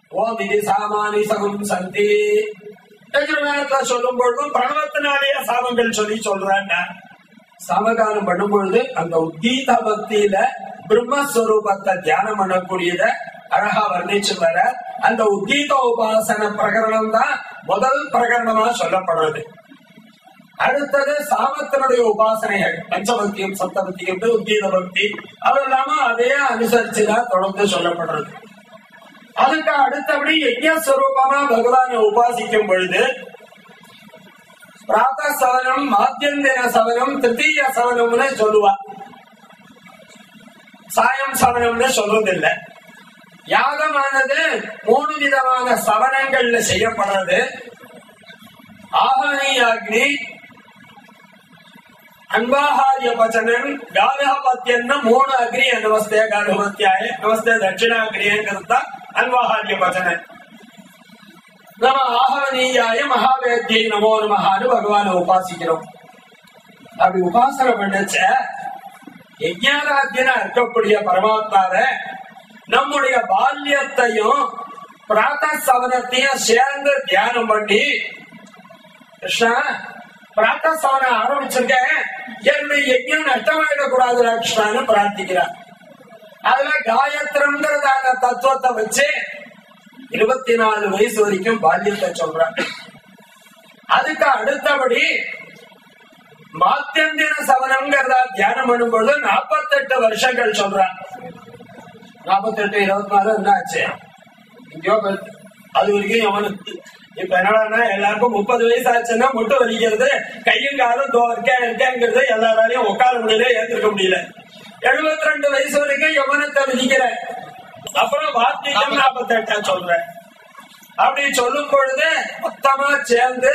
ஓம் இது சாமானி சமம் சந்தி எதிர்காலத்துல சொல்லும் பொழுதும் பிரணவத்தினாலேயே சாமங்கள் சொல்லி சொல்றாங்க சமகாலம் பண்ணும் பொழுது அந்த உத்தீத பக்தியில பிரம்மஸ்வரூபத்தை தியானம் பண்ணக்கூடியத அழகா வர்ணிச்சு வர அந்த உத்தீத உபாசன பிரகரணம் தான் முதல் பிரகரணமா சொல்லப்படுறது அடுத்தது சாமத்தினுடைய உபாசனைகள் பஞ்சபக்தியும் சப்தபக்தியும் உத்தீத பக்தி அது இல்லாம அதே அனுசரிச்சுதான் தொடர்ந்து சொல்லப்படுறது அதுக்கு அடுத்தபடி யஜ்யஸ்வரூபமா பகவானை உபாசிக்கும் பொழுது பிராத்த சவனம் மாத்தியந்திர சவனம் திருத்தீய சவனம்னு சொல்லுவா சாயம் சவனம்னு சொல்றதில்லை யாகமானது மூணு விதமான சவனங்கள்ல செய்யப்படுறது ஆகனி அக்னி அன்வாஹாரிய பச்சனன் காதகபத்தியன்னு மூணு அக்னி நமஸ்தே காதகபத்தியாய நமஸ்தே தட்சிணாகிரியங்கிறது தான் அன்வாஹாரிய பச்சனன் நம்ம ஆகவனீயாய மகாவேத்தியை நமோ நமகான்னு பகவானை உபாசிக்கிறோம் அப்படி உபாசனை பண்ணச்ச யஜ்ஞாராத்தியனா இருக்கக்கூடிய பரமாத்மாவ நம்முடைய பால்யத்தையும் பிராத்த சவனத்தையும் சேர்ந்து தியானம் பண்ணி கிருஷ்ணா பிராத்த சவனம் ஆரம்பிச்சிருக்கேன் என்னுடைய யஜ்யம் நஷ்டமாயிடக்கூடாது கிருஷ்ணான்னு பிரார்த்திக்கிறார் அதுல காயத்ரங்கிறதான தத்துவத்தை வச்சு இருபத்தி நாலு வயசு வரைக்கும் பால்யத்தை சொல்றாங்க அதுக்கு அடுத்தபடி மாத்தியந்திர சவனம்ங்கிறத தியானம் பண்ணும்போது நாற்பத்தெட்டு வருஷங்கள் சொல்றான் நாற்பத்தெட்டு இருபத்தி நாலு என்ன ஆச்சு எங்கேயோ போயிடுது. அது வரைக்கும் எவனுக்கு இப்ப என்னடான்னா எல்லாருக்கும் முப்பது வயசு ஆச்சுன்னா முட்டு வலிக்கிறது கையும் காலும் தோ இருக்கேன் இருக்கேங்கிறது எல்லாராலையும் உட்கார முடியல ஏத்துக்க முடியல எழுபத்தி ரெண்டு வயசு வரைக்கும் யவனத்தை விதிக்கிற அப்புறம் வார்த்தைக்கும் நாற்பத்தெட்டா சொல்றேன் அப்படி சொல்லும் பொழுது மொத்தமா சேர்ந்து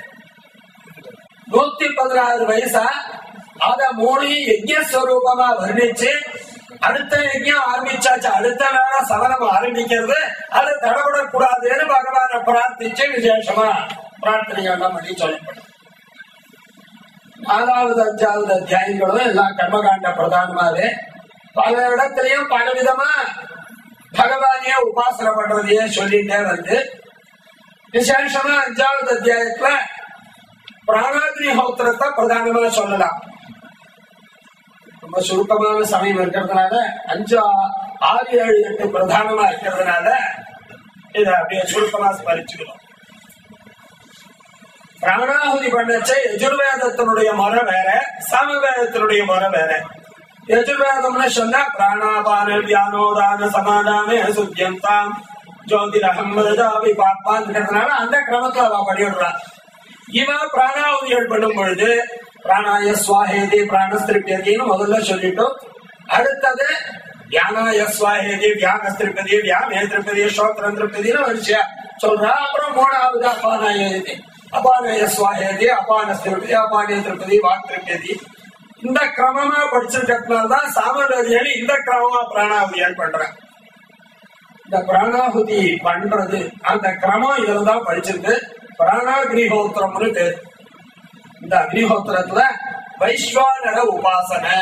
நூத்தி பதினாறு வயசா அத மூணையும் யஜ்யஸ்வரூபமா வர்ணிச்சு அடுத்த யஜ்யம் ஆரம்பிச்சாச்சு அடுத்த வேலை சவனம் ஆரம்பிக்கிறது அது தடபடக்கூடாதுன்னு பகவானை பிரார்த்திச்சு விசேஷமா பிரார்த்தனைகள்லாம் பண்ணி சொல்லப்படும் நாலாவது அஞ்சாவது அத்தியாயங்களும் எல்லாம் கர்மகாண்ட பிரதானமாவே பல இடத்துலயும் பல விதமா பகவானையே உபாசனை பண்றதையே சொல்லிட்டே வந்து விசேஷமா அஞ்சாவது அத்தியாயத்துல பிராணாக்னி ஹோத்திரத்தை பிரதானமா சொல்லலாம் ரொம்ப சுருக்கமான சமயம் இருக்கிறதுனால அஞ்சு ஆ- ஆறு ஏழு எட்டு பிரதானமா இருக்கிறதுனால இத அப்படியே சுருக்கமா ஸ்மரிச்சுக்கணும் பிராணாகுதி பண்ணச்ச யஜுர்வேதத்தினுடைய முறை வேற சாமவேதத்தினுடைய முறை வேற யஜுர்வேதம்னு சொன்னா பிராணாபான வியானோதான சமாதான சுத்தியந்தாம் ஜோதிரகம் மிருதாவி பாப்பான்ங்கிறதுனால அந்த கிரமத்துல அவ படிவிடுறான் இவன் பிராணாவதிகள் பண்ணும் பொழுது பிராணாய சுவாஹேதி பிராணஸ்திருப்பியதின்னு முதல்ல சொல்லிட்டோம் அடுத்தது தியானாய சுவாஹேதி தியான திருப்பதி தியானே திருப்பதி ஸ்ரோத்திரம் திருப்பதினு வரிசையா சொல்றா அப்புறம் மூணாவது அபானாயதி அபானய சுவாஹேதி அபான திருப்பதி அபானய திருப்பதி வாக் திருப்பதி இந்த கிரமமா படிச்சிருக்கிறதுனால தான் சாமவேதிகள் இந்த கிரமமா பிராணாவதிகள் பண்றேன் இந்த பிராணாகுதி பண்றது அந்த கிரமம் இதுல தான் படிச்சிருக்கு பிராணாகினிஹோத்திரம்னு பேரு இந்த அக்னிஹோத்திரத்துல வைஸ்வானர உபாசனை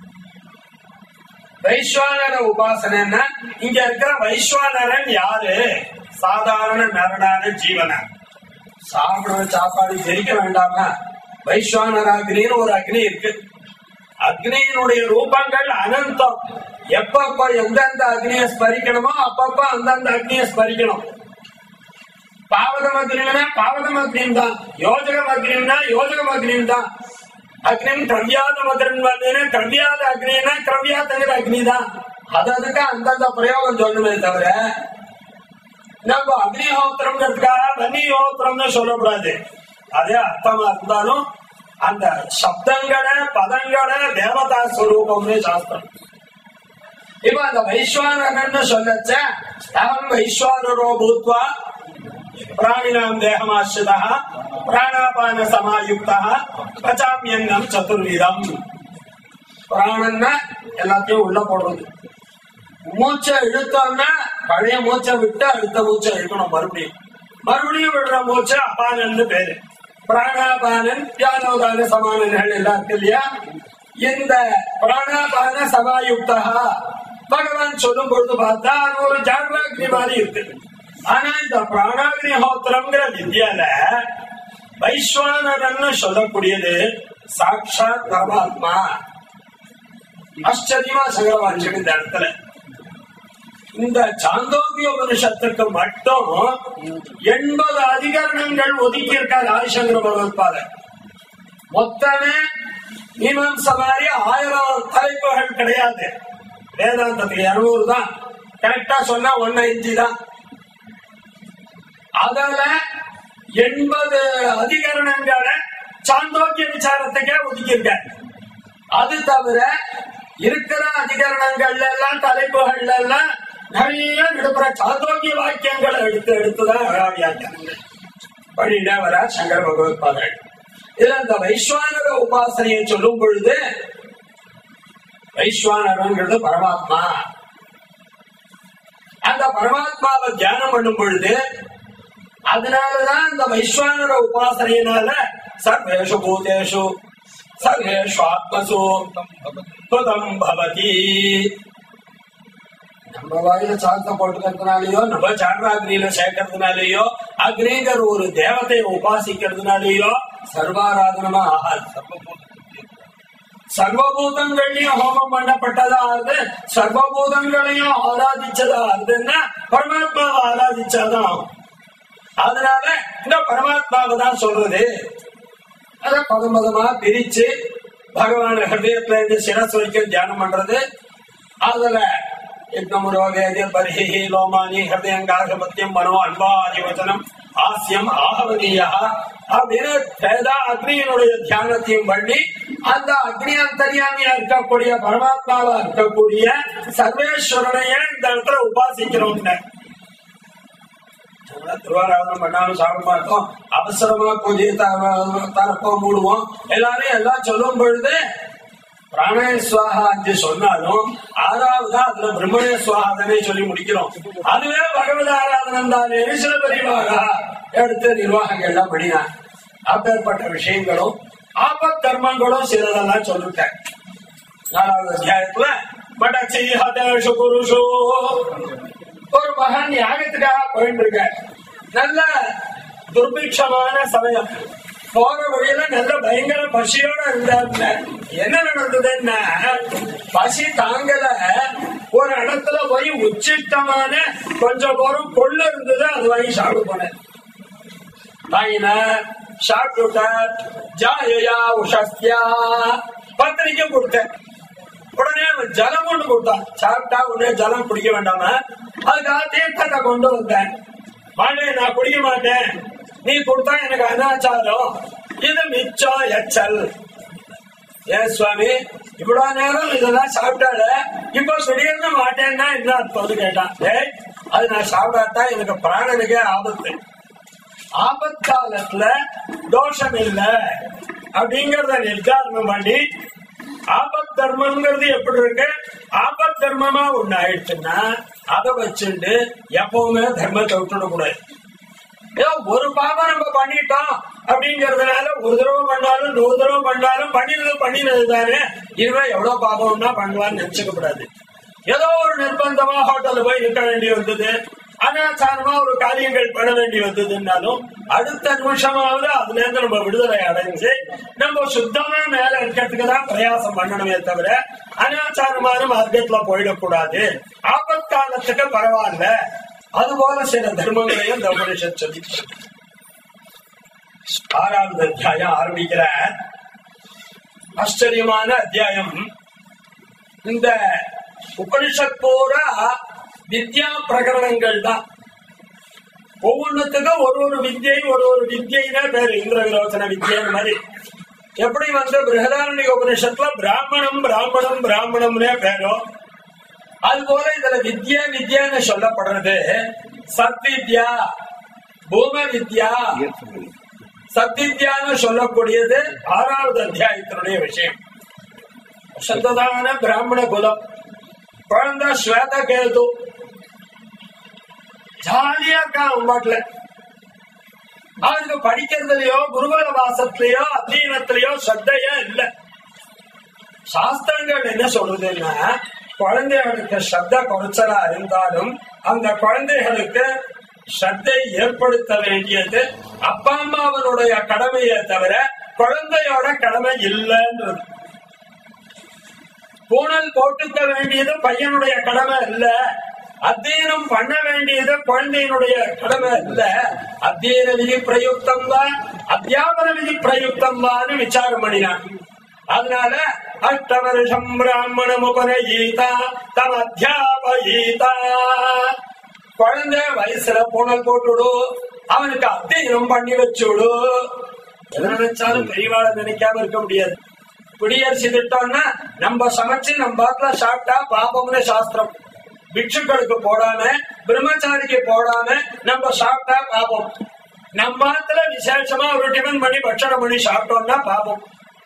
வைஸ்வானர உபாசனைன்னா இங்க இருக்கிற வைஸ்வானரன் யாரு சாதாரண நரடான ஜீவன சாப்பிடுற சாப்பாடு ஜெரிக்க வேண்டாமா வைஸ்வானர அக்னின்னு ஒரு அக்னி இருக்கு அக்னியினுடைய ரூபங்கள் அனந்தம் எப்பப்ப எந்தெந்த அக்னியை ஸ்மரிக்கணுமோ அப்பப்ப அந்தந்த அக்னியை ஸ்மரிக்கணும் பாவதம் அக்னினா பாவதம் அக்னியும் தான் யோஜகம் அக்னினா யோஜகம் அக்னியும் தான் அக்னின் கிரவியாத மதுரன் வந்தேன்னு கிரவியாத அக்னினா கிரவியாதங்கிற அக்னி தான் அது அதுக்கு அந்தந்த பிரயோகம் சொல்லணுமே தவிர நம்ம அக்னிஹோத்திரம்ங்கிறதுக்காக வன்னிஹோத்திரம்னு சொல்லக்கூடாது அதே அர்த்தமா இருந்தாலும் அந்த சப்தங்களை பதங்களை தேவதா ஸ்வரூபம்னு சாஸ்திரம் இப்ப அந்த வைஸ்வானரன்னு சொல்லச்ச அகம் வைஸ்வானரோ பூத்வா பிராணினாம் தேகமாசிரிதா பிராணாபான சமாயுக்தா பச்சாமியங்கம் சதுர்விதம் பிராணன்னா எல்லாத்தையும் உள்ள போடுறது மூச்சை இழுத்தோம்னா பழைய மூச்சை விட்டு அடுத்த மூச்சை இழுக்கணும் மறுபடியும் மறுபடியும் விடுற மூச்சை அபானன்னு பேரு பிராணாபானன் தியானோதான சமானங்கள் எல்லாம் இருக்கு இல்லையா இந்த பிராணாபான சமாயுக்தா பகவான் சொல்லும் பொழுது பார்த்தா அது ஒரு ஜான்வாக்னி மாதிரி இருக்கு ஆனா இந்த பிராணாகினிஹோத்திரம்ங்கிற வித்யால வைஸ்வானரன்னு சொல்லக்கூடியது சாட்சாத் பரமாத்மா ஆச்சரியமா சங்கரவாச்சம் இந்த இடத்துல இந்த சாந்தோக்கிய உபனிஷத்துக்கு மட்டும் எண்பது அதிகரணங்கள் ஒதுக்கி இருக்காரு ஆதிசங்கர பகவத்பாதர் மொத்தமே மீமாம்ச மாதிரி ஆயிரம் தலைப்புகள் கிடையாது வேதாந்தத்துக்கு இருநூறு தான் கரெக்டா சொன்னா ஒன்னு இஞ்சி தான் அதுல எண்பது அதிகரணங்களை சாந்தோக்கிய விசாரத்துக்கே ஒதுக்கியிருக்காரு அது தவிர இருக்கிற அதிகரணங்கள்ல எல்லாம் தலைப்புகள்ல எல்லாம் நிறைய நடுப்புற சாந்தோக்கிய வாக்கியங்களை எடுத்து எடுத்துதான் வியாக்கியானங்கள் பண்ணிட்டே வர சங்கர பகவத் பாதர்கள் இதுல இந்த வைஸ்வானர உபாசனையை சொல்லும் பொழுது வைஸ்வானரங்கிறது பரமாத்மா அந்த பரமாத்மாவை தியானம் பண்ணும் பொழுது அதனாலதான் இந்த வைஸ்வானர உபாசனையினால சர்வேஷு பூதேஷு சர்வேஷு ஆத்மசு துவதம் பவதி நம்ம வாயில சாத்த போட்டுக்கிறதுனாலயோ நம்ம சாண்டாகிரியில சேர்க்கறதுனாலயோ அக்னிங்கிற ஒரு தேவதையை உபாசிக்கிறதுனாலயோ சர்வாராதனமா ஆகாது சர்வபூதங்களையும் ஹோமம் பண்ணப்பட்டதா ஆகுது சர்வபூதங்களையும் ஆராதிச்சதா ஆகுதுன்னா பரமாத்மாவை ஆராதிச்சாதான் ஆகும் அதனால இந்த பரமாத்மாவை தான் சொல்றது அத பதம் பதமா பிரிச்சு பகவான் ஹிருதயத்துல இருந்து சிரஸ் வரைக்கும் தியானம் பண்றது அதுல யஜ்னமுரோகேதி பரிஹி லோமானி ஹிருதயங்காகபத்தியம் மனோ அன்பாதிவச்சனம் ஆசியம் ஆகவனீயா அப்படின்னு வேதா அக்னியினுடைய தியானத்தையும் பண்ணி அந்த அக்னி அந்தரியாமியா இருக்கக்கூடிய பரமாத்மாவா இருக்கக்கூடிய சர்வேஸ்வரனையே இந்த இடத்துல உபாசிக்கிறோம்னு திருவாராதனம் பண்ணாலும் சாப்பிட மாட்டோம் அவசரமா பூஜை தரப்போ மூடுவோம் எல்லாரும் எல்லாம் சொல்லும் பொழுது பிராணய சுவாகா என்று சொன்னாலும் ஆறாவதா அதுல பிரம்மணய சுவாகாதனே சொல்லி முடிக்கிறோம் அதுவே பகவத ஆராதனம் தானே சில பெரியவாக எடுத்து நிர்வாகங்கள்லாம் பண்ணினார் அப்பேற்பட்ட விஷயங்களும் ஆபத் தர்மங்களும் சிலதெல்லாம் சொல்லிட்டேன் நாலாவது அத்தியாயத்துல மடச்சி புருஷோ ஒரு மகன் யாகத்துக்காக போயிட்டு இருக்க நல்ல துர்பிக்ஷமான சமயம் போற வழியில நல்ல பயங்கர பசியோட இருந்தாருல என்ன நடந்ததுன்னா பசி தாங்கல ஒரு இடத்துல போய் உச்சிட்டமான கொஞ்சம் போரும் கொள்ளு இருந்தது அது வாங்கி சாப்பிட்டு போனேன் வாங்கின சாப்பிட்டுட்டார் ஜாயா உஷஸ்தியா பத்திரிக்கை கொடுத்தேன் உடனே அவன் ஜலம் கொண்டு கொடுத்தான் சாப்பிட்டா உடனே ஜலம் குடிக்க வேண்டாம அதுக்காக தீர்த்தத்தை கொண்டு வந்தேன் மாட்டே நான் குடிக்க மாட்டேன் நீ கொடுத்தா எனக்கு அனாச்சாரம் இது மிச்சம் எச்சல் ஏன் சுவாமி இவ்வளவு நேரம் இதெல்லாம் சாப்பிட்டால இப்ப சுடியிருந்து மாட்டேன்னா என்ன அர்த்தம் கேட்டான் ஏய் அது நான் சாப்பிடாட்டா எனக்கு பிராணனுக்கே ஆபத்து ஆபத்காலத்துல தோஷம் இல்லை அப்படிங்கறத நிர்தாரணம் பண்ணி ஆபத் தர்மம்ங்கிறது எப்படி இருக்கு ஆபத் தர்மமா ஒண்ணு ஆயிடுச்சுன்னா அதை வச்சுட்டு எப்பவுமே தர்மத்தை விட்டுடக்கூடாது ஏதோ ஒரு பாவம் நம்ம பண்ணிட்டோம் அப்படிங்கறதுனால ஒரு தடவை பண்ணாலும் நூறு தடவை பண்ணாலும் பண்ணினது பண்ணினது தானே இனிமே எவ்வளவு பாவம்னா பண்ணுவான்னு நினைச்சுக்க கூடாது ஏதோ ஒரு நிர்பந்தமா ஹோட்டல்ல போய் நிற்க வேண்டி வந்தது அனாச்சாரமா ஒரு காரியங்கள் பண்ண வேண்டி வந்ததுன்னாலும் அடுத்த நிமிஷமாவது அதுல இருந்து நம்ம விடுதலை அடைஞ்சு நம்ம சுத்தமா மேல இருக்கிறதுக்கு தான் பிரயாசம் பண்ணணுமே தவிர அனாச்சாரமான மார்க்கத்துல போயிடக்கூடாது ஆபத்காலத்துக்கு பரவாயில்ல அதுபோல சில தர்மங்களையும் இந்த உபனிஷத் சொல்லி ஆறாவது அத்தியாயம் ஆரம்பிக்கிற ஆச்சரியமான அத்தியாயம் இந்த உபனிஷத் பூரா வித்யா பிரகரணங்கள் தான் ஒவ்வொன்றுத்துக்கும் ஒரு ஒரு வித்யை ஒரு ஒரு வித்யினா பேரு இந்திர விரோச்சன வித்யன்னு மாதிரி எப்படி வந்து பிரகதாரண்ய உபனிஷத்துல பிராமணம் பிராமணம் பிராமணம்னே பேரும் அது போல இதுல வித்யா வித்யான்னு சொல்லப்படுறது சத்வித்யா பூம வித்யா சத்வித்யான்னு சொல்லக்கூடியது ஆறாவது அத்தியாயத்தினுடைய விஷயம் சந்ததான பிராமண குலம் குழந்தை ஸ்வேத கேது ஜாலியா இருக்கான் அவன் பாட்டுல அவனுக்கு படிக்கிறதுலயோ குருகுல வாசத்திலயோ அத்தீனத்திலயோ சத்தையோ இல்ல சாஸ்திரங்கள் என்ன சொல்றதுன்னா குழந்தைகளுக்கு சத்த குறைச்சலா இருந்தாலும் அந்த குழந்தைகளுக்கு ஸ்ரத்தை ஏற்படுத்த வேண்டியது அப்பா அம்மாவனுடைய கடமையை தவிர குழந்தையோட கடமை இல்லைன்றது பூணல் போட்டுக்க வேண்டியது பையனுடைய கடமை இல்ல அத்தியனம் பண்ண வேண்டியது குழந்தையினுடைய கடமை இல்ல அத்தியன விதி பிரயுக்தம் தான் அத்தியாபன விதி பிரயுக்தம் தான் விசாரம் பண்ணினான் அதனால அஷ்ட வருஷம் பிராமணம் உபநயீதா தம் அத்தியாபயீதா குழந்தை வயசுல பூணல் போட்டுடு அவனுக்கு அத்தியனம் பண்ணி வச்சுடு எதை நினைச்சாலும் பெரியவாளை நினைக்காம இருக்க முடியாது குடியரசு திட்டம்னா நம்ம சமைச்சு நம்ம பாட்டுல சாப்பிட்டா பாபம்னு சாஸ்திரம் பிக்ஷுக்களுக்கு போடாம பிரம்மச்சாரிக்கு போடாம நம்ம சாப்பிட்டா பாபம் நம்ம பாத்துல விசேஷமா ஒரு டிஃபன் பண்ணி பட்சணம் பண்ணி சாப்பிட்டோம்னா பாபம்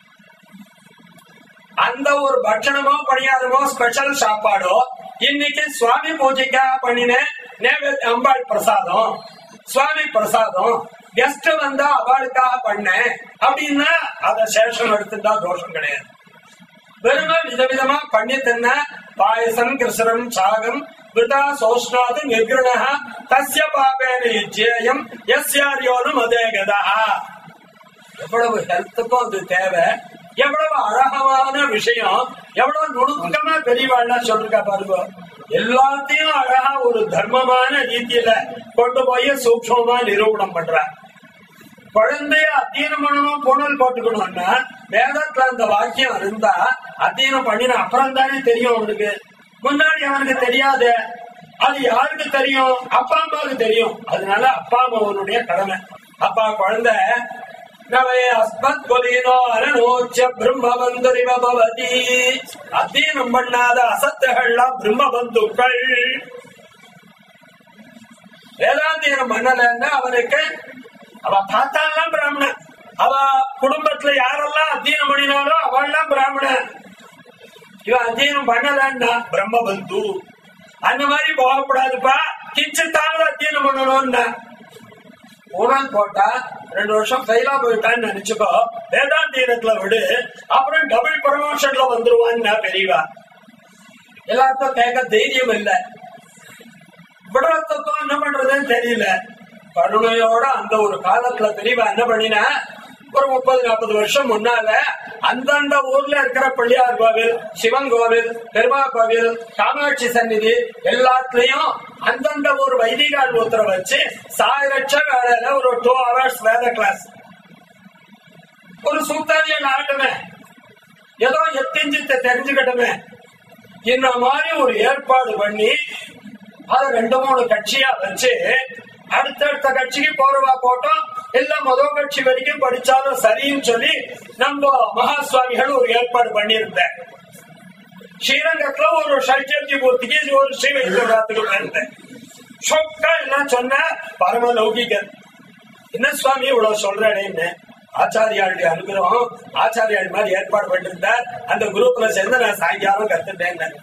அந்த ஒரு பட்சணமோ பணியாரமோ ஸ்பெஷல் சாப்பாடோ இன்னைக்கு சுவாமி பூஜைக்காக பண்ணின நேவேத் அம்பாள் பிரசாதம் சுவாமி பிரசாதம் கெஸ்ட் வந்தா அவளுக்காக பண்ணேன் அப்படின்னா அத சேஷம் எடுத்துட்டா தோஷம் கிடையாது வெறும விதவிதமா பண்ணி தின்ன பாயசம் கிருஷ்ணம் சாகம் விதா சோஷ்ணாது நிர்குண தஸ்ய பாபேன யுஜ்யேயம் எஸ்யாரியோனும் அதே கதா எவ்வளவு ஹெல்த்துக்கும் அது தேவை எவ்வளவு அழகமான விஷயம் எவ்வளவு நுணுக்கமா பெரியவாழ்னா சொல்லிருக்கா பாருங்க எல்லாத்தையும் அழகா ஒரு தர்மமான ரீதியில கொண்டு போய் சூக்ஷமா நிரூபணம் பண்ற குழந்தைய அத்தியனம் பண்ணணும் புனல் போட்டுக்கணும்னா வேதத்துல அந்த வாக்கியம் இருந்தா அத்தியனம் பண்ணின அப்புறம் தானே தெரியும் அவனுக்கு முன்னாடி அவனுக்கு தெரியாது அது யாருக்கு தெரியும் அப்பா அம்மாவுக்கு தெரியும் அதனால அப்பா அம்மாவனுடைய கடமை அப்பா குழந்தை நவே அஸ்மத் கொலீனோ அரணோச்ச பிரம்மபந்துரிவ பவதி அத்தீனம் பண்ணாத அசத்துகள்லாம் பிரம்மபந்துக்கள் வேதாந்தீனம் பண்ணலன்னா அவனுக்கு அவ தாத்தாலாம் பிராமணன் அவ குடும்பத்துல யாரெல்லாம் அத்தியனம் பண்ணினாலோ அவள்லாம் பிராமணன் இவன் அத்தியனம் பண்ணலன்னா பிரம்மபந்து அந்த மாதிரி போகக்கூடாதுப்பா கிஞ்சித்தாவது அத்தியனம் பண்ணணும்னா ஊழல் போட்டா ரெண்டு வருஷம் ஃபெயிலா போயிட்டான்னு நினைச்சுக்கோ வேதாந்தீனத்துல விடு அப்புறம் டபுள் ப்ரமோஷன்ல வந்துருவான்னு பெரியவா எல்லாத்தையும் கேட்க தைரியம் இல்ல விடுறதுக்கும் என்ன பண்றதுன்னு தெரியல கருணையோட அந்த ஒரு காலத்துல பெரியவா என்ன பண்ணினா ஒரு முப்பது நாற்பது வருஷம் முன்னால அந்தந்த ஊர்ல இருக்கிற பிள்ளையார் கோவில் சிவன் கோவில் பெருமா கோவில் காமாட்சி சந்நிதி எல்லாத்துலயும் அந்தந்த ஒரு வைதிகால் ஊத்துற வச்சு சாயிரட்ச வேலையில ஒரு டூ ஹவர்ஸ் வேத கிளாஸ் ஒரு சூத்தாதியல் ஆகட்டுமே ஏதோ எத்திஞ்சித்த தெரிஞ்சுக்கட்டுமே இந்த மாதிரி ஒரு ஏற்பாடு பண்ணி அதை ரெண்டு மூணு கட்சியா வச்சு அடுத்தடுத்த கட்சிக்கு போறவா போட்டோம் எல்லாம் முதல் கட்சி வரைக்கும் படிச்சாலும் சரின்னு சொல்லி நம்ம மகா சுவாமிகள் ஒரு ஏற்பாடு பண்ணியிருந்தேன் ஸ்ரீரங்கத்துல ஒரு சைச்சர்ஜி பூர்த்திக்கு ஒரு ஸ்ரீ வைத்தியராத்துக்கு இருந்தேன் சொக்கா எல்லாம் சொன்ன பரம லௌகிகர் என்ன சுவாமி இவ்வளவு சொல்றேன்னு ஆச்சாரியாளுடைய அனுகிரகம் ஆச்சாரியாள் மாதிரி ஏற்பாடு பண்ணிருந்தார் அந்த குரூப்ல சேர்ந்து நான் சாயங்காலம் கத்துட்டேன்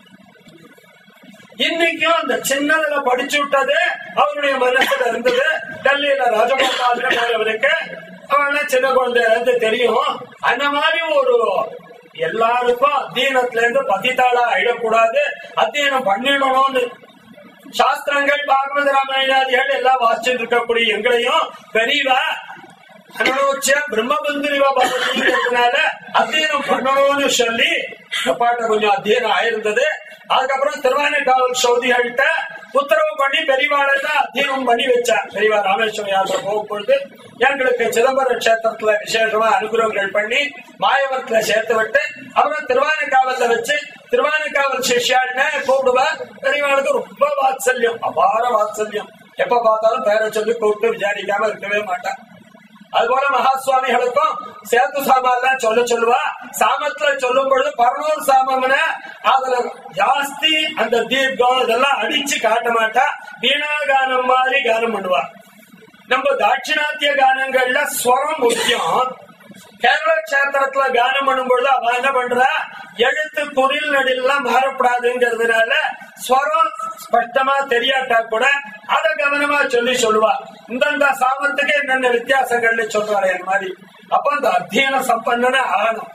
இன்னைக்கும் அந்த சின்னதுல படிச்சு விட்டது அவருடைய மனசுல இருந்தது டெல்லியில ராஜகோபாலுக்கு அவன சின்ன குழந்தையில இருந்து தெரியும் அந்த மாதிரி ஒரு எல்லாருக்கும் அத்தியனத்துல இருந்து பதித்தாளா ஆயிடக்கூடாது அத்தியனம் பண்ணிடணும்னு சாஸ்திரங்கள் பாகவத ராமாயணாதிகள் எல்லாம் வாசிச்சுட்டு இருக்கக்கூடிய எங்களையும் பெரியவா அனுபவிச்ச பிரம்மபந்துரிவா பகவதினால அத்தியனம் பண்ணணும்னு சொல்லி பாட்ட கொஞ்சம் அத்தியனம் ஆயிருந்தது அதுக்கப்புறம் திருவானைக்காவல் சௌதிகள்கிட்ட உத்தரவு பண்ணி பெரியவாளெல்லாம் அத்தியனம் பண்ணி வச்சா பெரியவா ராமேஸ்வரம் யாத்திரை போகும்பொழுது எங்களுக்கு சிதம்பரம் கஷேத்திரத்துல விசேஷமா அனுகிரகங்கள் பண்ணி மாயவரத்துல சேர்த்து விட்டு அப்புறம் திருவானைக்காவல்ல வச்சு திருவானைக்காவல் சிஷ்யாள்னு கூப்பிடுவா பெரியவாளுக்கு ரொம்ப வாத்சல்யம் அபார வாத்சல்யம் எப்ப பார்த்தாலும் பேரை சொல்லி கூப்பிட்டு விசாரிக்காம இருக்கவே மாட்டான் அதுபோல மகா சுவாமிகளுக்கும் சேத்து சாமான் சொல்ல சொல்லுவா சாமத்துல சொல்லும் பொழுது பரநூறு சாமம்னா அதுல ஜாஸ்தி அந்த தீர்க்கம் இதெல்லாம் அடிச்சு காட்ட மாட்டா வீணா கானம் மாதிரி கானம் பண்ணுவா நம்ம தாட்சிணாத்திய கானங்கள்ல ஸ்வரம் முக்கியம் கேரள கஷேத்திரத்துல கானம் பண்ணும் பொழுது அவ என்ன பண்றா எழுத்து குரில் நடிலாம் மாறப்படாதுங்கிறதுனால ஸ்வரம் ஸ்பஷ்டமா தெரியாட்டா கூட அத கவனமா சொல்லி சொல்லுவா இந்தந்த சாமத்துக்கு என்னென்ன வித்தியாசங்கள்னு சொல்றாரு என் மாதிரி அப்ப அந்த அத்தியன சம்பந்தன ஆகணும்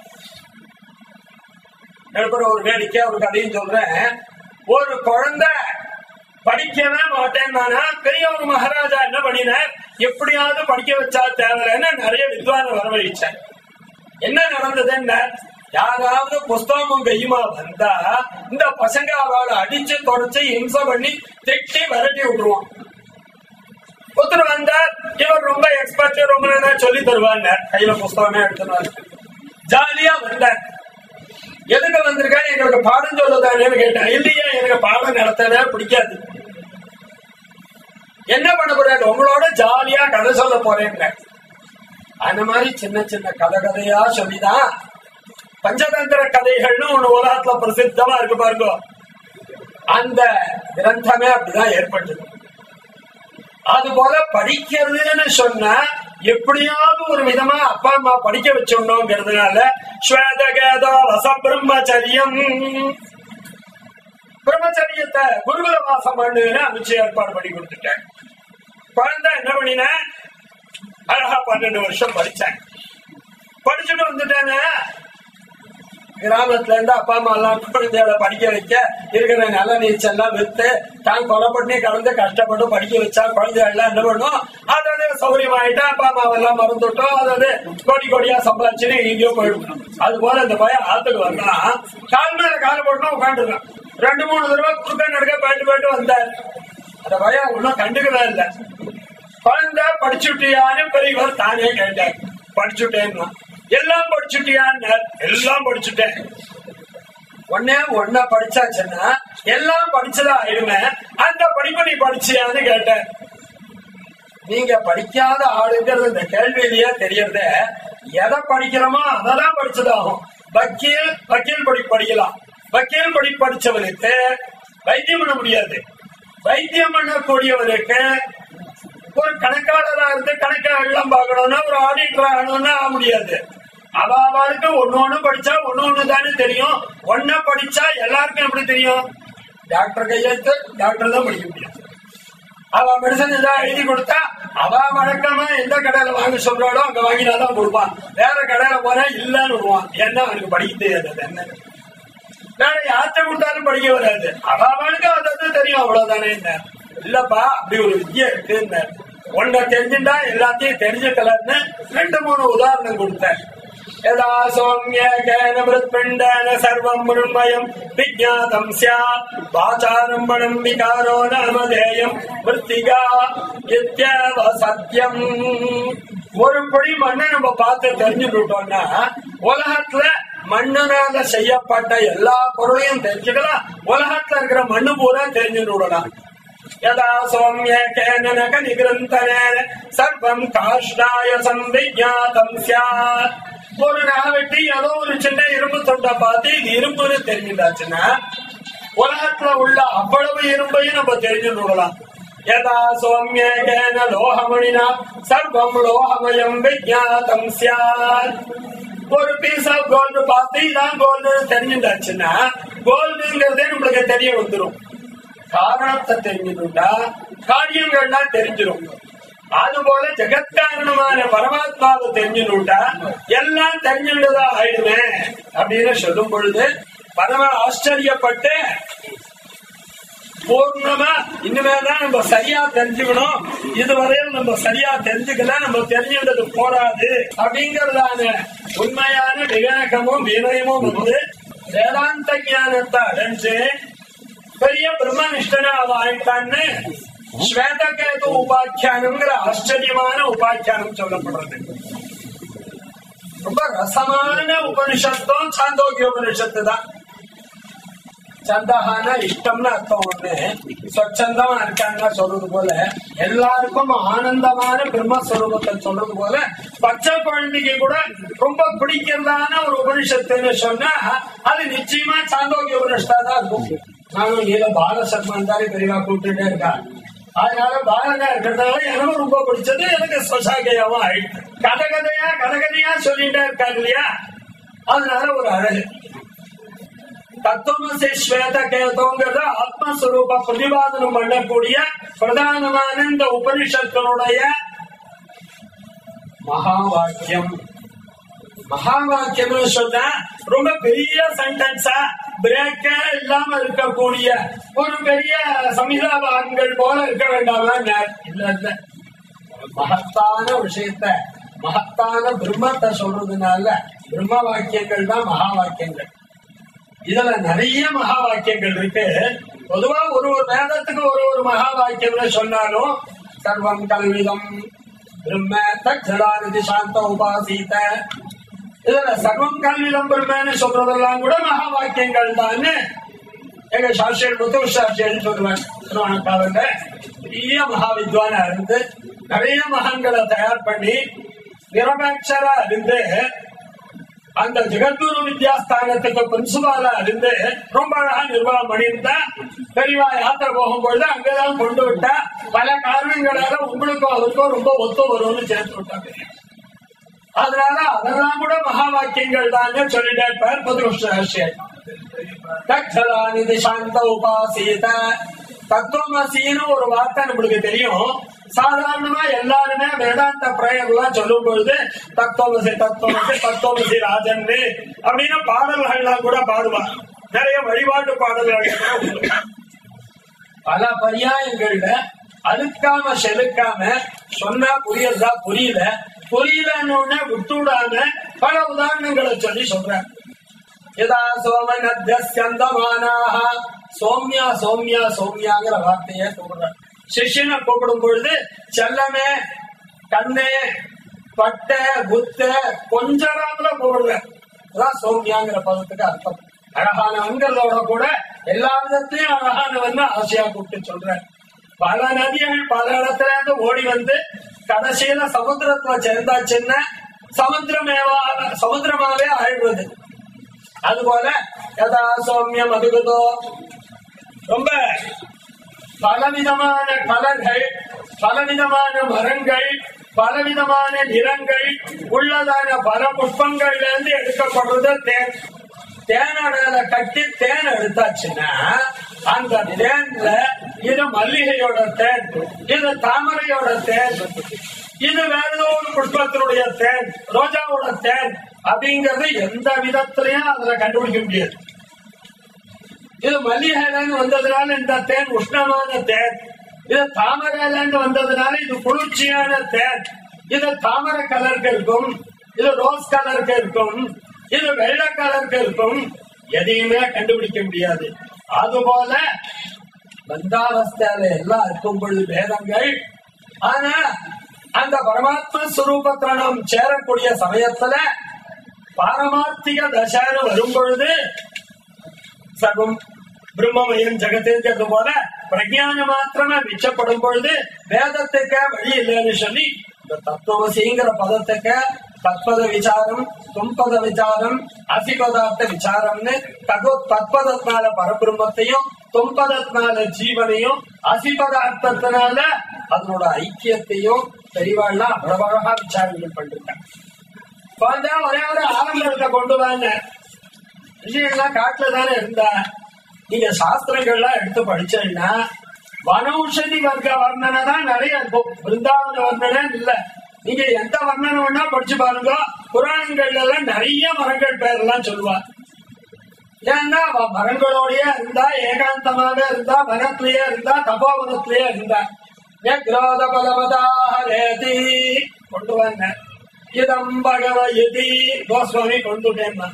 எனக்கு ஒரு வேடிக்கை ஒரு கதையும் சொல்றேன் ஒரு குழந்தை படிக்கவே மாட்டேன் நானா பெரிய ஒரு மகாராஜா என்ன பண்ணினார் எப்படியாவது படிக்க வச்சா தேவைன்னு நிறைய வித்வான வரவழைச்சார் என்ன நடந்ததுன்னா யாராவது புஸ்தகமும் கையுமா வந்தா இந்த பசங்க அவளை அடிச்சு தொடச்சு இம்சை பண்ணி திட்டி விரட்டி விட்டுருவான் ஒருத்தர் வந்தார் இவர் ரொம்ப எக்ஸ்பர்ட் ரொம்ப நல்லா சொல்லி தருவாங்க கையில புஸ்தகமே எடுத்துனாரு ஜாலியா வந்தார் எதுக்கு வந்திருக்காரு எங்களுக்கு பாடம் சொல்லதானேன்னு கேட்டேன் இல்லையா எனக்கு பாடம் நடத்தவே பிடிக்காது என்ன பண்ண போறாரு உங்களோட ஜாலியா கதை சொல்ல போறேன் அந்த மாதிரி சின்ன சின்ன கதை கதையா சொல்லிதான் பஞ்சதந்திர கதைகள்னு ஒண்ணு உலகத்துல பிரசித்தமா இருக்கு பாருங்க அந்த கிரந்தமே அப்படிதான் ஏற்பட்டது அது போல படிக்கிறதுன்னு சொன்னா எப்படியாவது ஒரு விதமா அப்பா அம்மா படிக்க வச்சிடணுங்கிறதுனால ஸ்வேதகேதோ ரச பிரம்மச்சரியம் பிரம்மச்சரியத்தை குருகுல வாசம் பண்ணுன்னு அமைச்சு ஏற்பாடு பண்ணி கொடுத்துட்டேன் குழந்தை என்ன பண்ணின அழகா பன்னெண்டு வருஷம் படிச்சேன் படிச்சுட்டு வந்துட்டேன்னு கிராமத்துல இருந்து அப்பா அம்மா எல்லாம் குழந்தைகளை படிக்க வைக்க இருக்கிற நல்ல நீச்சல்லாம் வித்து தான் கொலை பண்ணி கலந்து கஷ்டப்பட்டு படிக்க வச்சா குழந்தைகள் எல்லாம் என்ன பண்ணும் அதாவது சௌரியமாயிட்டா அப்பா அம்மா எல்லாம் மறந்துட்டோம் அதாவது கோடி கோடியா சம்பாதிச்சுன்னு எங்கேயோ போயிடும் அது போல இந்த பையன் ஆத்துக்கு வந்தா கால் மேல கால் போட்டு உட்காந்துருக்கான் ரெண்டு மூணு தடவை குறுக்க நடுக்க போயிட்டு போயிட்டு வந்தார் அந்த பையன் ஒன்னும் கண்டுக்கவே இல்லை குழந்தை படிச்சுட்டியான்னு பெரியவர் தானே கேட்டார் படிச்சுட்டேன்னா எல்லாம் படிச்சுட்டியான்னு எல்லாம் படிச்சுட்டேன் ஒன்னே ஒன்ன படிச்சாச்சுன்னா எல்லாம் படிச்சதா ஆயிடுமே அந்த படிப்பு நீ படிச்சியான்னு கேட்டேன் நீங்க படிக்காத ஆளுங்கிறது இந்த கேள்வியிலேயே தெரியறது எதை படிக்கிறோமோ அதெல்லாம் படிச்சதாகும் வக்கீல் வக்கீல் படி படிக்கலாம் வக்கீல் படி படிச்சவனுக்கு வைத்தியம் பண்ண முடியாது வைத்தியம் பண்ணக்கூடியவனுக்கு ஒரு கணக்காளரா இருந்து கணக்கா எல்லாம் பார்க்கணும்னா ஒரு ஆடிட்டர் ஆகணும்னா ஆக முடியாது அவாவாளுக்கு ஒண்ணு ஒண்ணு படிச்சா ஒண்ணு ஒண்ணு தானே தெரியும் ஒன்ன படிச்சா எல்லாருக்கும் எப்படி தெரியும் டாக்டர் கையெழுத்து டாக்டர் தான் படிக்க முடியும் அவ மெடிசன் ஏதாவது எழுதி கொடுத்தா அவ வழக்கமா எந்த கடையில வாங்க சொல்றாளோ அங்க வாங்கினாதான் கொடுப்பான் வேற கடையில போனா இல்லன்னு விடுவான் ஏன்னா அவனுக்கு படிக்க தெரியாது அது என்ன வேற யார்கிட்ட கொடுத்தாலும் படிக்க வராது அவ அவனுக்கு அது தெரியும் அவ்வளவுதானே என்ன இல்லப்பா அப்படி ஒரு வித்தியை இருக்கு ஒன்ன தெரிஞ்சுட்டா எல்லாத்தையும் தெரிஞ்சுக்கலன்னு ரெண்டு மூணு உதாரணம் கொடுத்தேன் यदा सौम्येकेन मृत्पिण्डेन सर्वम् मृण्मयम् विज्ञातम् स्यात् वाचारम्भणम् विकारो नामधेयम् मृत्तिका इत्येव सत्यम् ஒரு பொடி மண்ணை நம்ம பார்த்து தெரிஞ்சுட்டோம்னா உலகத்துல மண்ணுனால செய்யப்பட்ட எல்லா பொருளையும் தெரிஞ்சுக்கலாம் உலகத்துல இருக்கிற மண்ணு பூரா தெரிஞ்சு விடலாம் यदा सौम्येकेन नख निगृन्तनेन सर्वम् काष्ठाय संविज्ञातम् स्यात् ஒரு நகை வெட்டி ஏதோ ஒரு சின்ன இரும்பு தொண்டை பார்த்து இது இரும்புன்னு தெரிஞ்சுட்டாச்சுன்னா உலகத்துல உள்ள அவ்வளவு இரும்பையும் நம்ம தெரிஞ்சு விடலாம் யதா சௌமியேன லோகமணினா சர்வம் லோகமயம் விஜாதம் சியாத் ஒரு பீஸ் ஆஃப் கோல்டு பார்த்து இதான் கோல்டு தெரிஞ்சுட்டாச்சுன்னா கோல்டுங்கிறதே நம்மளுக்கு தெரிய வந்துடும் காரணத்தை தெரிஞ்சுட்டா காரியங்கள்லாம் தெரிஞ்சிடும் அதுபோல ஜெகத்காரணமான பரமாத்மாவை தெரிஞ்சுட்டா எல்லாம் தெரிஞ்சுட்டதா ஆயிடுமே அப்படின்னு சொல்லும் பொழுது பரம ஆச்சரியப்பட்டு பூர்ணமா இனிமேதான் நம்ம சரியா தெரிஞ்சுக்கணும் இதுவரையும் நம்ம சரியா தெரிஞ்சுக்கல நம்ம தெரிஞ்சுக்கிட்டது போராது அப்படிங்கறதான உண்மையான விவேகமும் வினயமும் வந்து வேதாந்த ஞானத்தை அடைஞ்சு பெரிய பிரம்மனிஷ்டனா அவ ஆயிட்டான்னு ஸ்வேதகேது உபாக்கியானம்ங்கிற ஆச்சரியமான உபாக்கியானம் சொல்லப்படுறது ரொம்ப ரசமான உபனிஷத்தும் சாந்தோக்கிய உபனிஷத்து தான் சந்தகான இஷ்டம்னு அர்த்தம் ஒண்ணு சொச்சந்தமா இருக்காங்க சொல்றது போல எல்லாருக்கும் ஆனந்தமான பிரம்மஸ்வரூபத்தை சொல்றது போல பச்சை குழந்தைக்கு கூட ரொம்ப பிடிக்கிறதான ஒரு உபனிஷத்துன்னு சொன்னா அது நிச்சயமா சாந்தோக்கிய உபனிஷத்தா தான் இருக்கும் நானும் நீல பாலசர்மன் தானே பெரியவா கூப்பிட்டுட்டே இருக்கா அதனால பாலகா இருக்கிறதுனால எனக்கும் ரொம்ப பிடிச்சது எனக்கு சொசாகையாவும் ஆயிடுச்சு கதை கதையா கதை கதையா சொல்லிட்டே இருக்காங்க இல்லையா அதனால ஒரு அழகு தத்துவமசி ஸ்வேத கேதோங்கிறத ஆத்மஸ்வரூப பிரதிபாதனம் பண்ணக்கூடிய பிரதானமான இந்த உபனிஷத்தினுடைய மகா வாக்கியம் மகா வாக்கியம்னு சொன்னா ரொம்ப பெரிய சென்டென்ஸா பிரேக்கே இல்லாம இருக்கக்கூடிய ஒரு பெரிய சமிதாபாகங்கள் போல இருக்க வேண்டாமா இல்ல இல்ல மகத்தான விஷயத்த மகத்தான பிரம்மத்தை சொல்றதுனால பிரம்ம வாக்கியங்கள் தான் மகா வாக்கியங்கள் இதுல நிறைய மகா வாக்கியங்கள் இருக்கு பொதுவா ஒரு ஒரு வேதத்துக்கு ஒரு ஒரு மகா வாக்கியம்னு சொன்னாலும் சர்வம் கல்விதம் பிரம்ம தட்சடாநிதி சாந்த உபாசீத இதுல சர்வம் கல்விதம் பிரம்மன்னு சொல்றதெல்லாம் கூட மகா வாக்கியங்கள் தான் எங்க சாஸ்திரியர் முத்து சாஸ்திரியர் சொல்லுவேன் திருவண்ணக்காவல்ல பெரிய மகா வித்வானா இருந்து நிறைய மகான்களை தயார் பண்ணி நிரபேட்சரா இருந்து அந்த ஜெகத்குரு வித்யாஸ்தானத்துக்கு பிரின்சிபாலா இருந்து ரொம்ப அழகா நிர்வாகம் பண்ணியிருந்தா பெரியவா யாத்திரை போகும்பொழுது அங்கதான் கொண்டு விட்டா பல காரணங்களால உங்களுக்கும் அவருக்கும் ரொம்ப ஒத்து வரும்னு சேர்த்து விட்டாங்க அதனால அதெல்லாம் கூட மகா வாக்கியங்கள் தான் சொல்லிட்டே இருப்பார் புதுருஷ்ணாசியம் தக்ஷலாநிதி சாந்த உபாசீத தத்துவமசின்னு ஒரு வார்த்தை நம்மளுக்கு தெரியும் சாதாரணமா எல்லாருமே வேதாந்த பிரயர்லாம் சொல்லும் பொழுது தத்துவமசி தத்துவமசி தத்துவமசி ராஜன் அப்படின்னு பாடல்கள்லாம் கூட பாடுவார் நிறைய வழிபாட்டு பாடல்கள் கூட உண்டு. பல பரியாயங்கள்ல அழுக்காம செலுக்காம சொன்னா புரியறதா புரியல புரியலன்னு விட்டுவிடாம பல உதாரணங்களை சொல்லி சொல்றார் யதா சோமனத்தியந்தமானாக சோம்யா சோம்யா சோம்யாங்கிற வார்த்தையை கூப்பிடுறார் சிஷ்யனை கூப்பிடும் பொழுது செல்லமே கண்ணே பட்ட புத்த கொஞ்சராமல கூப்பிடுறார் அதான் சோம்யாங்கிற பதத்துக்கு அர்த்தம் அழகானவங்கிறதோட கூட எல்லா விதத்திலையும் அழகானவன் ஆசையா கூப்பிட்டு சொல்றார் பல நதிகள் பல இடத்துல இருந்து ஓடி வந்து கடைசியில சமுத்திரத்துல சேர்ந்தாச்சுன்னா சமுத்திரமேவா சமுத்திரமாவே ஆயிடுவது அதுபோல யதா சௌமியம் அதுகுதோ ரொம்ப பலவிதமான கலர்கள் பலவிதமான மரங்கள் பலவிதமான நிறங்கள் உள்ளதான பல புஷ்பங்கள்ல இருந்து எடுக்கப்படுறது தேன் தேனோட கட்டி தேன் எடுத்தாச்சுன்னா அந்த தேன்ல இது மல்லிகையோட தேன் இது தாமரையோட தேன் இது வேற ஏதோ ஒரு புஷ்பத்தினுடைய தேன் ரோஜாவோட தேன் அப்படிங்கறது எந்த விதத்திலையும் அதுல கண்டுபிடிக்க முடியாது இது மல்லிகைலேருந்து வந்ததுனால இந்த தேன் உஷ்ணமான தேன் இது தாமரையிலேருந்து வந்ததுனால இது குளிர்ச்சியான தேன் இது தாமரை கலருக்கு இருக்கும் இது ரோஸ் கலருக்கு இருக்கும் இது வெள்ளை கலருக்கு இருக்கும் எதையுமே கண்டுபிடிக்க முடியாது அதுபோல பந்தாவஸ்தால எல்லாம் இருக்கும் பொழுது வேதங்கள் ஆனா அந்த பரமாத்ம ஸ்வரூபத்துல நாம் சேரக்கூடிய சமயத்துல பாரமார்த்திக தசான வரும் பொழுது சர்வம் பிரம்மமயம் ஜெகத்துங்கிறது போல பிரஜான மாத்திரமா மிச்சப்படும் பொழுது வேதத்துக்கு வழி இல்லைன்னு சொல்லி இந்த தத்துவசிங்கிற பதத்துக்கு தத்பத விசாரம் தும்பத விசாரம் அசிபதார்த்த விசாரம்னு தகு தத்பதத்தினால பரபிரம்மத்தையும் தும்பதத்தினால ஜீவனையும் அசிபதார்த்தத்தினால அதனோட ஐக்கியத்தையும் பெரியவாள்லாம் அவ்வளவு அழகா விசாரங்கள் பண்ணிருக்காங்க குழந்தை ஒரே ஒரு ஆலமரத்தை கொண்டு வாங்க விஷயங்கள்லாம் காட்டுல தானே இருந்தா நீங்க சாஸ்திரங்கள்லாம் எடுத்து படிச்சீங்கன்னா வனௌஷதி வர்க்க வர்ணனை தான் நிறைய இருக்கும் பிருந்தாவன வர்ணனை இல்ல நீங்க எந்த வர்ணனை வேணா படிச்சு பாருங்க புராணங்கள்ல எல்லாம் நிறைய மரங்கள் பேரெல்லாம் சொல்லுவா ஏன்னா அவ மரங்களோடயே இருந்தா ஏகாந்தமாக இருந்தா வனத்திலேயே இருந்தா தபோவனத்திலேயே இருந்தா விக்ரோத பலவதாரேதி கொண்டு வந்த இதம் பகவதி கோஸ்வாமி கொண்டுட்டேன்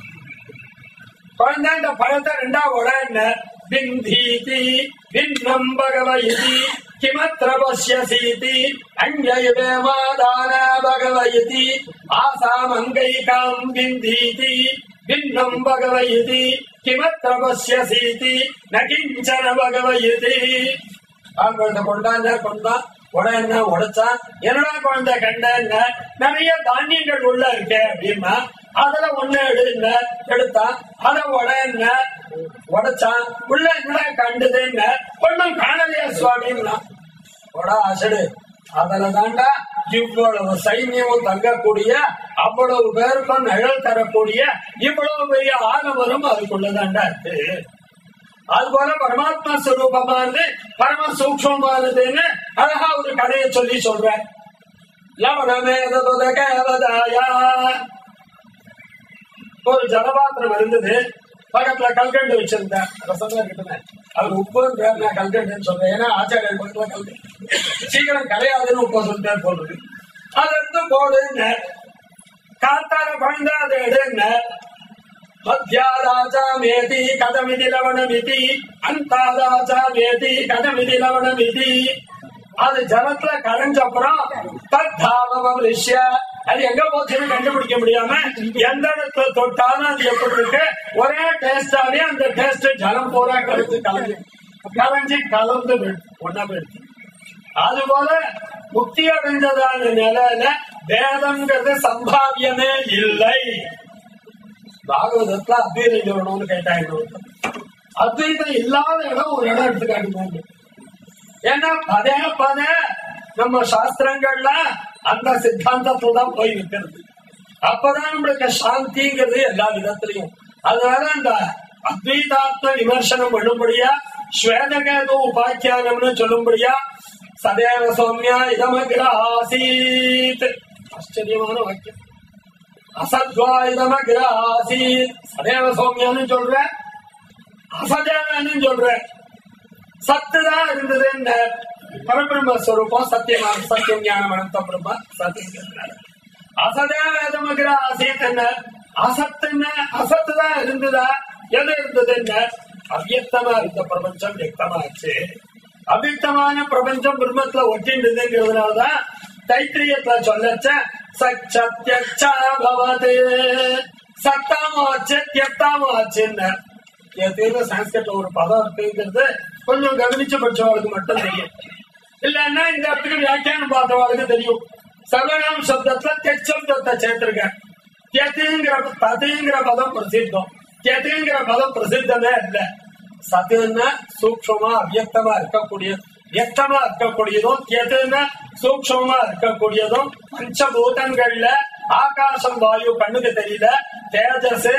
குழந்தை இந்த பழத்தை ரெண்டா உடனே பிந்தீதி பின்னம் பகவயதி கிமத்திர பசியசீதி அஞ்சயுவே மாதான பகவயதி ஆசாமங்கைகாம் பிந்தீதி பின்னம் பகவயதி கிமத்திர பசியசீதி நகிஞ்சன பகவயதி குழந்தை கொண்டாங்க கொண்டான் உடனே உடைச்சான் என்னடா குழந்தை கண்டேன்ன நிறைய தானியங்கள் உள்ள இருக்கே அப்படின்னா அதுல ஒண்ணு எடுங்க எடுத்தான் அத உடனே உடைச்சான் உள்ள என்னடா கண்டுதுன்னு ஒண்ணும் காணலையா சுவாமின்னா உடா அசடு அதுல தாண்டா இவ்வளவு சைன்யமும் தங்கக்கூடிய அவ்வளவு பேருக்கும் நிழல் தரக்கூடிய இவ்வளவு பெரிய ஆலமரம் அதுக்குள்ளதாண்டா இருக்கு அதுபோல பரமாத்மா ஸ்வரூபமானது பரம சூக்ஷமானதுன்னு அழகா ஒரு கதையை சொல்லி சொல்றேன் லவணமேததுதகவதாயா ஒரு ஜலபாத்திரம் இருந்தது பக்கத்துல கல்கண்டு வச்சிருந்தேன் ரசம் தான் இருக்கட்டுமே அவர் உப்புன்ற நான் கல்கண்டுன்னு சொல்றேன் ஏன்னா ஆச்சாரியர் பக்கத்துல கல்கண்டு சீக்கிரம் கரையாதுன்னு உப்பு சொல்லிட்டே போடுறது அதை எடுத்து போடுன்னு காத்தால பழந்தா அதை எடுங்க மத்தியாதாச்சாமேதி கதமிதி லவணமிதி அந்தாதாச்சாமேதி கதமிதி லவணமிதி அது ஜலத்துல கரைஞ்ச அப்புறம் தத்தாவம் ரிஷ்ய அது எங்க போச்சுன்னு கண்டுபிடிக்க முடியாம எந்த இடத்துல தொட்டாலும் அது எப்படி இருக்கு ஒரே டேஸ்டாவே அந்த டேஸ்ட் ஜலம் பூரா கலந்து கலந்து கலைஞ்சு கலந்து ஒன்னா போயிடுச்சு அது போல முக்தி அடைஞ்சதான நிலையில வேதம்ங்கிறது சம்பாவியமே இல்லை பாகவதத்துல அத்வைதம் சொல்லணும்னு கேட்டாங்க அத்வைதம் இல்லாத இடம் ஒரு இடம் எடுத்து காட்டுவாங்க ஏன்னா பதே பத நம்ம சாஸ்திரங்கள்ல அந்த சித்தாந்தத்துல தான் போய் நிற்கிறது அப்பதான் நம்மளுக்கு சாந்திங்கிறது எல்லா விதத்திலையும் அதனால அந்த அத்வைதாத்ம விமர்சனம் பண்ணும்படியா ஸ்வேதகேது உபாக்கியானம்னு சொல்லும்படியா சதேவ சௌமியா இதமகிர ஆசீத் ஆச்சரியமான வாக்கியம் அசத்வா இதமகிர ஆசீத் சதேவ சௌமியான்னு சொல்ற அசதேவன்னு சொல்ற சத்துதான் இருந்தது என்ன பரபிரம்மஸ்வரூபம் சத்தியமான சத்தியம் ஞானம் அனந்த பிரம்ம சத்தியம் அசதே வேதமகிர ஆசீத் என்ன அசத்து என்ன அசத்து தான் இருந்ததா எது இருந்தது என்ன அவ்யக்தமா இருந்த பிரபஞ்சம் வியக்தமாச்சு அவ்யக்தமான பிரபஞ்சம் பிரம்மத்துல ஒட்டின்றதுங்கிறதுனாலதான் தைத்திரியத்துல சொல்லச்ச சத்தியச்சா பவது சத்தாமோ ஆச்சு தியத்தாமோ ஆச்சுன்னு எத்தேதோ சான்ஸ்கிரிட்ல ஒரு பதம் இருக்குங்கிறது கொஞ்சம் கவனிச்சு படிச்சவங்களுக்கு மட்டும் தெரியும் இல்லன்னா இந்த இடத்துக்கு வியாக்கியானம் பார்த்தவங்களுக்கு தெரியும் சர்வநாம் சப்தத்துல தெச்சப்தத்தை சேர்த்திருக்கேன் தியத்துங்கிற ததுங்கிற பதம் பிரசித்தம் தியத்துங்கிற பதம் பிரசித்தமே இல்ல சத்துன்னா சூக்ஷமா அவ்யக்தமா இருக்கக்கூடிய வியக்தமா இருக்கக்கூடியதும் தியத்துன்னா சூக்ஷமா இருக்கக்கூடியதும் பஞ்சபூதங்கள்ல ஆகாசம் வாயு கண்ணுக்கு தெரியல தேஜஸ்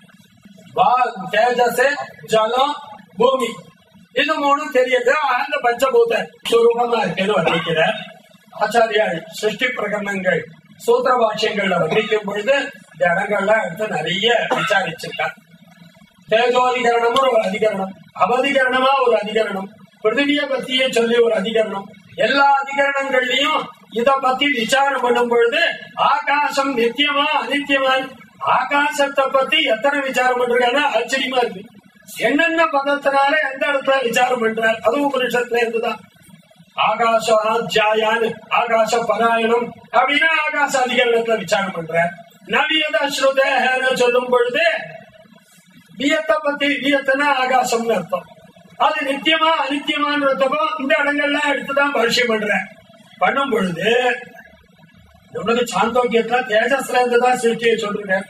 வா- தேஜஸ் ஜலம் பூமி இது மூணும் தெரியுது அந்த பஞ்சபூத சுரூபமா இருக்குன்னு வர்ணிக்கிற ஆச்சாரியால் சிருஷ்டி பிரகடனங்கள் சூத்திர பாஷ்யங்கள்ல வர்ணிக்கும் பொழுது இந்த இடங்கள்லாம் எடுத்து நிறைய விசாரிச்சிருக்கார் தேஜோதிகரணமும் ஒரு அதிகரணம் அவதிகரணமா ஒரு அதிகரணம் பிருத்திவிய பத்தியே சொல்லி ஒரு அதிகரணம் எல்லா அதிகரணங்கள்லயும் இத பத்தி விசாரம் பண்ணும் பொழுது ஆகாசம் நித்தியமா அனித்தியமா ஆகாசத்தை பத்தி எத்தனை விசாரம் பண்றாங்கன்னா ஆச்சரியமா இருக்கு என்னென்ன பதத்தினால எந்த இடத்துல விசாரம் பண்றார் அதுவும் உபனிஷத்துல இருந்துதான் ஆகாசாத்தியாயான் ஆகாச பராயணம் அப்படின்னா ஆகாச அதிகரணத்துல விசாரம் பண்றார் நவியத ஸ்ருதேன்னு சொல்லும் பொழுது வியத்தை பத்தி வியத்தனா ஆகாசம்னு அர்த்தம் அது நித்தியமா அனித்தியமான்றதுக்கோ இந்த இடங்கள்லாம் எடுத்துதான் பரிசயம் பண்றேன் பண்ணும் பொழுது நம்மளுக்கு சாந்தோக்கியத்துல தேஜஸ்ல இருந்துதான் சிருஷ்டியை சொல்றேன்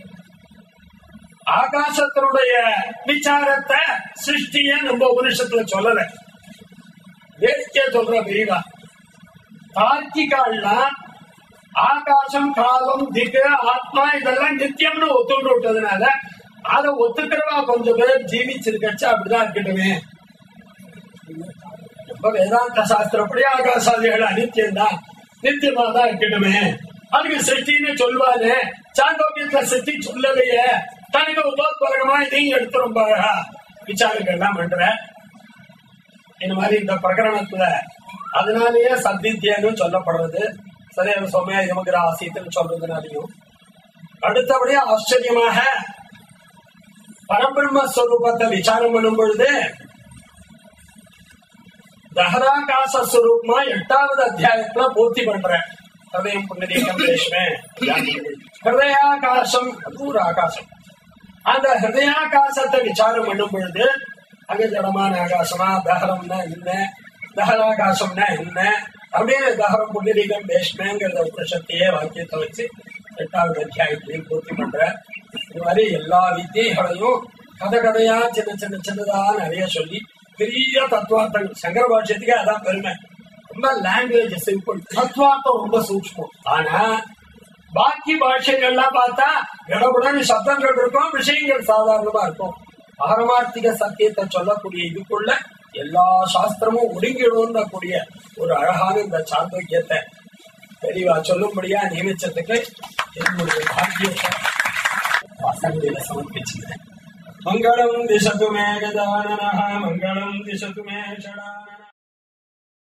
ஆகாசத்தினுடைய விசாரத்தை சிருஷ்டிய நம்ம உபனிஷத்துல சொல்லல வேடிக்கையா சொல்ற விரிவா தார்க்கிகால்லாம் ஆகாசம் காலம் திக்கு ஆத்மா இதெல்லாம் நித்தியம்னு ஒத்துண்டு விட்டதுனால அதை ஒத்துக்கிறவா கொஞ்சம் பேர் ஜீவிச்சிருக்கச்சு அப்படிதான் இருக்கட்டுமே ரொம்ப வேதாந்த சாஸ்திரப்படி ஆகாசாதிகள் அனித்தியம்தான் நித்தியமா தான் இருக்கட்டுமே அதுக்கு சிருஷ்டின்னு சொல்வாரு சாந்தோக்கியத்துல சிருஷ்டி சொல்லலையே தனக்கு உபோத்பலகமா இதையும் எடுத்து ரொம்ப அழகா விசாரங்கள்லாம் பண்ற இந்த மாதிரி இந்த பிரகரணத்துல அதனாலேயே சத்தியன்னு சொல்லப்படுறது சதேவ சௌமியா இதமகிர ஆசித்துன்னு சொல்றதுனாலையும் அடுத்தபடியா ஆச்சரியமாக பரபிரம்ம ஸ்வரூபத்தை விசாரம் பண்ணும் பொழுது தஹராகாச ஸ்வரூபமா எட்டாவது அத்தியாயத்துல பூர்த்தி பண்றேன் ஹதயம் புண்ணதீகம் ரேஷ்மே ஹிருதயாகாசம் அது ஒரு ஆகாசம் அந்த ஹிருதயாகாசத்தை விசாரம் பண்ணும் பொழுது அங்க ஜடமான ஆகாசமா தஹரம்னா என்ன தஹராகாசம்னா என்ன அப்படின்னு தஹரம் புண்ணதீகம் ரேஷ்மேங்கிறத உபனிஷத்தையே வாக்கியத்தை வச்சு எட்டாவது அத்தியாயத்திலையும் பூர்த்தி பண்ற இது மாதிரி எல்லா வித்தியைகளையும் கதை கதையா சின்ன சின்ன சின்னதா நிறைய சொல்லி பெரிய தத்துவார்த்தங்கள் சங்கர பாஷ்யத்துக்கு அதான் பெருமை ரொம்ப லாங்குவேஜ் சிம்பிள் தத்துவார்த்தம் ரொம்ப சூக்ஷ்மம் ஆனா பாக்கி பாஷ்யங்கள்லாம் பார்த்தா இடவுடன் சப்தங்கள் இருக்கும் விஷயங்கள் சாதாரணமா இருக்கும் பாரமார்த்திக சத்தியத்தை சொல்லக்கூடிய இதுக்குள்ள எல்லா சாஸ்திரமும் ஒடுங்கிடும்ன்ற கூடிய ஒரு அழகான இந்த சாந்தோக்கியத்தை தெளிவா சொல்லும்படியா நியமிச்சதுக்கு என்னுடைய பாக்கியத்தை வாசனையில சமர்ப்பிச்சுக்கிறேன் मङ्गलम् दिशतु मे गजाननः मङ्गलम् दिशतु मे षडा